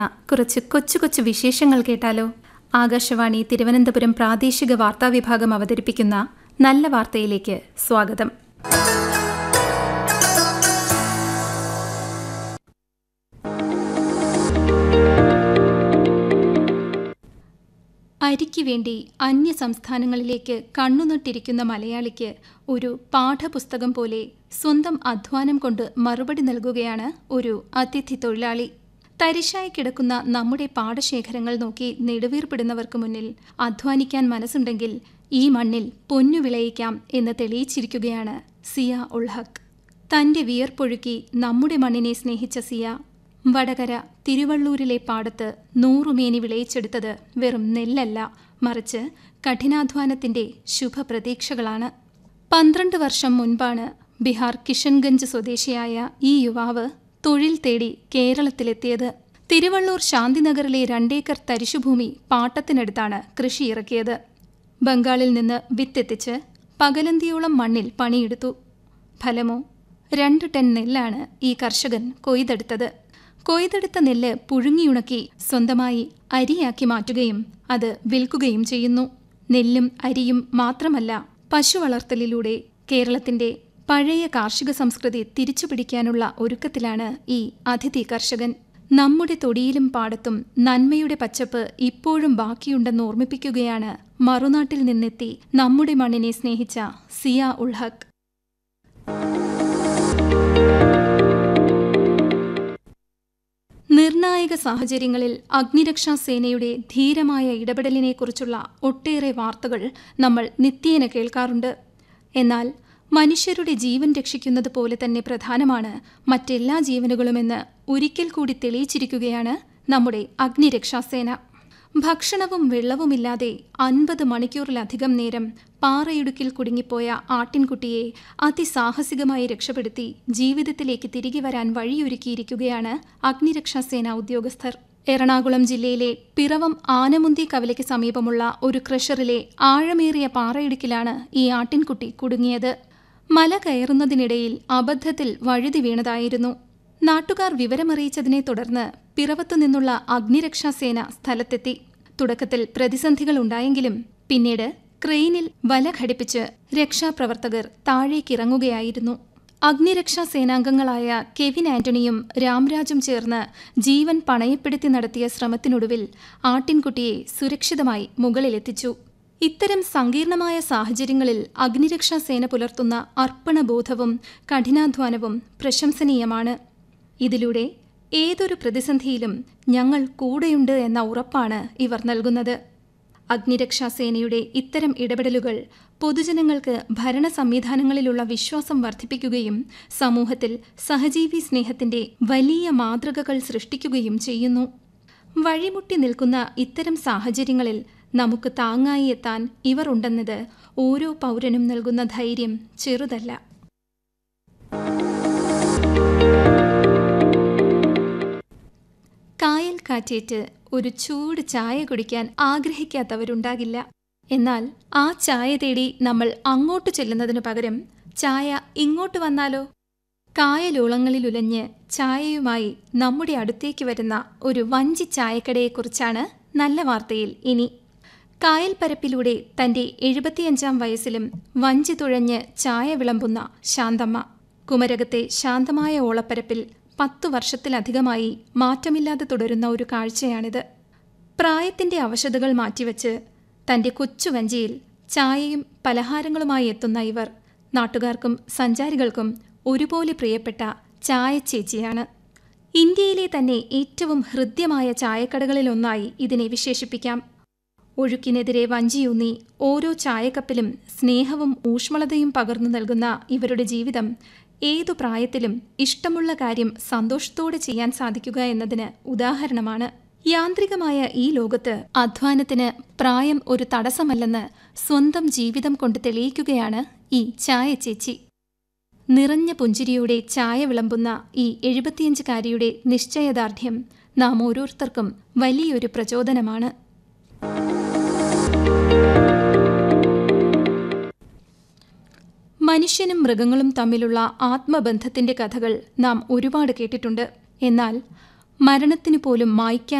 ആ, കുറച്ച് കൊച്ചു കൊച്ചു വിശേഷങ്ങൾ കേട്ടാലോ ആകാശവാണി തിരുവനന്തപുരം പ്രാദേശിക വാർത്താ വിഭാഗം അവതരിപ്പിക്കുന്ന നല്ല വാർത്തയിലേക്ക് സ്വാഗതം അരിക്ക് വേണ്ടി അന്യ സംസ്ഥാനങ്ങളിലേക്ക് കണ്ണുനട്ടിരിക്കുന്ന മലയാളിക്ക് ഒരു പാഠപുസ്തകം പോലെ സ്വന്തം അധ്വാനം കൊണ്ട് മറുപടി നൽകുകയാണ് ഒരു അതിഥി തൊഴിലാളി തരിശായി കിടക്കുന്ന നമ്മുടെ പാടശേഖരങ്ങൾ നോക്കി നെടുവീർപ്പിടുന്നവർക്ക് മുന്നിൽ അധ്വാനിക്കാൻ മനസ്സുണ്ടെങ്കിൽ ഈ മണ്ണിൽ പൊന്നു വിളയിക്കാം എന്ന് തെളിയിച്ചിരിക്കുകയാണ് സിയ ഉൾഹക്ക് തന്റെ വിയർപ്പൊഴുക്കി നമ്മുടെ മണ്ണിനെ സ്നേഹിച്ച സിയ വടകര തിരുവള്ളൂരിലെ പാടത്ത് നൂറുമേനി വിളയിച്ചെടുത്തത് വെറും നെല്ലല്ല മറിച്ച് കഠിനാധ്വാനത്തിന്റെ ശുഭപ്രതീക്ഷകളാണ് പന്ത്രണ്ട് വർഷം മുൻപാണ് ബീഹാർ കിഷൻഗഞ്ച് സ്വദേശിയായ ഈ യുവാവ് തൊഴിൽ തേടി കേരളത്തിലെത്തിയത് തിരുവള്ളൂർ ശാന്തിനഗറിലെ രണ്ടേക്കർ തരിശുഭൂമി പാട്ടത്തിനടുത്താണ് കൃഷി ഇറക്കിയത് ബംഗാളിൽ നിന്ന് വിത്തെത്തിച്ച് പകലന്തിയോളം മണ്ണിൽ പണിയെടുത്തു ഫലമോ രണ്ട് ടൺ നെല്ലാണ് ഈ കർഷകൻ കൊയ്തെടുത്തത് കൊയ്തെടുത്ത നെല്ല് പുഴുങ്ങിയുണക്കി സ്വന്തമായി അരിയാക്കി മാറ്റുകയും അത് വിൽക്കുകയും ചെയ്യുന്നു നെല്ലും അരിയും മാത്രമല്ല പശു വളർത്തലിലൂടെ കേരളത്തിന്റെ പഴയ കാർഷിക സംസ്കൃതി തിരിച്ചുപിടിക്കാനുള്ള ഒരുക്കത്തിലാണ് ഈ അതിഥി കർഷകൻ നമ്മുടെ തൊടിയിലും പാടത്തും നന്മയുടെ പച്ചപ്പ് ഇപ്പോഴും ബാക്കിയുണ്ടെന്ന് ഓർമ്മിപ്പിക്കുകയാണ് മറുനാട്ടിൽ നിന്നെത്തി നമ്മുടെ മണ്ണിനെ സ്നേഹിച്ച സിയ ഉൾഹക്ക് നിർണായക സാഹചര്യങ്ങളിൽ അഗ്നിരക്ഷാ സേനയുടെ ധീരമായ ഇടപെടലിനെക്കുറിച്ചുള്ള ഒട്ടേറെ വാർത്തകൾ നമ്മൾ നിത്യേന കേൾക്കാറുണ്ട് എന്നാൽ മനുഷ്യരുടെ ജീവൻ രക്ഷിക്കുന്നത് പോലെ തന്നെ പ്രധാനമാണ് മറ്റെല്ലാ ജീവനുകളുമെന്ന് ഒരിക്കൽ കൂടി തെളിയിച്ചിരിക്കുകയാണ് നമ്മുടെ അഗ്നിരക്ഷാസേന ഭക്ഷണവും വെള്ളവുമില്ലാതെ അൻപത് മണിക്കൂറിലധികം നേരം പാറയിടുക്കിൽ കുടുങ്ങിപ്പോയ ആട്ടിൻകുട്ടിയെ അതിസാഹസികമായി രക്ഷപ്പെടുത്തി ജീവിതത്തിലേക്ക് തിരികെ വരാൻ വഴിയൊരുക്കിയിരിക്കുകയാണ് അഗ്നിരക്ഷാസേന ഉദ്യോഗസ്ഥർ എറണാകുളം ജില്ലയിലെ പിറവം ആനമുന്തി കവലയ്ക്ക് സമീപമുള്ള ഒരു ക്രഷറിലെ ആഴമേറിയ പാറയിടുക്കിലാണ് ഈ ആട്ടിൻകുട്ടി കുടുങ്ങിയത് മല കയറുന്നതിനിടയിൽ അബദ്ധത്തിൽ വഴുതി വീണതായിരുന്നു നാട്ടുകാർ വിവരമറിയിച്ചതിനെ തുടർന്ന് പിറവത്തു നിന്നുള്ള അഗ്നിരക്ഷാസേന സ്ഥലത്തെത്തി തുടക്കത്തിൽ പ്രതിസന്ധികൾ ഉണ്ടായെങ്കിലും പിന്നീട് ക്രെയിനിൽ വല ഘടിപ്പിച്ച് രക്ഷാപ്രവർത്തകർ താഴേക്കിറങ്ങുകയായിരുന്നു അഗ്നിരക്ഷാ സേനാംഗങ്ങളായ കെവിൻ ആന്റണിയും രാംരാജും ചേർന്ന് ജീവൻ പണയപ്പെടുത്തി നടത്തിയ ശ്രമത്തിനൊടുവിൽ ആട്ടിൻകുട്ടിയെ സുരക്ഷിതമായി മുകളിലെത്തിച്ചു ഇത്തരം സങ്കീർണമായ സാഹചര്യങ്ങളിൽ അഗ്നിരക്ഷാ സേന പുലർത്തുന്ന അർപ്പണബോധവും കഠിനാധ്വാനവും പ്രശംസനീയമാണ് ഇതിലൂടെ ഏതൊരു പ്രതിസന്ധിയിലും ഞങ്ങൾ കൂടെയുണ്ട് എന്ന ഉറപ്പാണ് ഇവർ നൽകുന്നത് അഗ്നിരക്ഷാസേനയുടെ ഇത്തരം ഇടപെടലുകൾ പൊതുജനങ്ങൾക്ക് ഭരണ സംവിധാനങ്ങളിലുള്ള വിശ്വാസം വർദ്ധിപ്പിക്കുകയും സമൂഹത്തിൽ സഹജീവി സ്നേഹത്തിന്റെ വലിയ മാതൃകകൾ സൃഷ്ടിക്കുകയും ചെയ്യുന്നു വഴിമുട്ടി നിൽക്കുന്ന ഇത്തരം സാഹചര്യങ്ങളിൽ നമുക്ക് താങ്ങായി എത്താൻ ഇവർ ഉണ്ടെന്നത് ഓരോ പൗരനും നൽകുന്ന ധൈര്യം ചെറുതല്ല കായൽ കാറ്റേറ്റ് ഒരു ചൂട് ചായ കുടിക്കാൻ ആഗ്രഹിക്കാത്തവരുണ്ടാകില്ല എന്നാൽ ആ ചായ തേടി നമ്മൾ അങ്ങോട്ട് ചെല്ലുന്നതിനു പകരം ചായ ഇങ്ങോട്ട് വന്നാലോ കായലോളങ്ങളിലുലഞ്ഞ് ചായയുമായി നമ്മുടെ അടുത്തേക്ക് വരുന്ന ഒരു വഞ്ചി ചായക്കടയെക്കുറിച്ചാണ് നല്ല വാർത്തയിൽ ഇനി കായൽപ്പരപ്പിലൂടെ തന്റെ എഴുപത്തിയഞ്ചാം വയസ്സിലും വഞ്ചി തുഴഞ്ഞ് ചായ വിളമ്പുന്ന ശാന്തമ്മ കുമരകത്തെ ശാന്തമായ ഓളപ്പരപ്പിൽ പത്തു വർഷത്തിലധികമായി മാറ്റമില്ലാതെ തുടരുന്ന ഒരു കാഴ്ചയാണിത് പ്രായത്തിന്റെ അവശതകൾ മാറ്റിവെച്ച് തന്റെ കൊച്ചു വഞ്ചിയിൽ ചായയും പലഹാരങ്ങളുമായി എത്തുന്ന ഇവർ നാട്ടുകാർക്കും സഞ്ചാരികൾക്കും ഒരുപോലെ പ്രിയപ്പെട്ട ചായ ചേച്ചിയാണ് ഇന്ത്യയിലെ തന്നെ ഏറ്റവും ഹൃദ്യമായ ചായക്കടകളിലൊന്നായി ഇതിനെ വിശേഷിപ്പിക്കാം ഒഴുക്കിനെതിരെ വഞ്ചിയൂന്നി ഓരോ ചായക്കപ്പിലും സ്നേഹവും ഊഷ്മളതയും പകർന്നു നൽകുന്ന ഇവരുടെ ജീവിതം ഏതു പ്രായത്തിലും ഇഷ്ടമുള്ള കാര്യം സന്തോഷത്തോടെ ചെയ്യാൻ സാധിക്കുക എന്നതിന് ഉദാഹരണമാണ് യാന്ത്രികമായ ഈ ലോകത്ത് അധ്വാനത്തിന് പ്രായം ഒരു തടസ്സമല്ലെന്ന് സ്വന്തം ജീവിതം കൊണ്ട് തെളിയിക്കുകയാണ് ഈ ചായ ചേച്ചി നിറഞ്ഞ പുഞ്ചിരിയോടെ ചായ വിളമ്പുന്ന ഈ എഴുപത്തിയഞ്ചുകാരിയുടെ നിശ്ചയദാർഢ്യം നാം ഓരോരുത്തർക്കും വലിയൊരു പ്രചോദനമാണ് മനുഷ്യനും മൃഗങ്ങളും തമ്മിലുള്ള ആത്മബന്ധത്തിന്റെ കഥകൾ നാം ഒരുപാട് കേട്ടിട്ടുണ്ട് എന്നാൽ മരണത്തിനു പോലും മായ്ക്കാൻ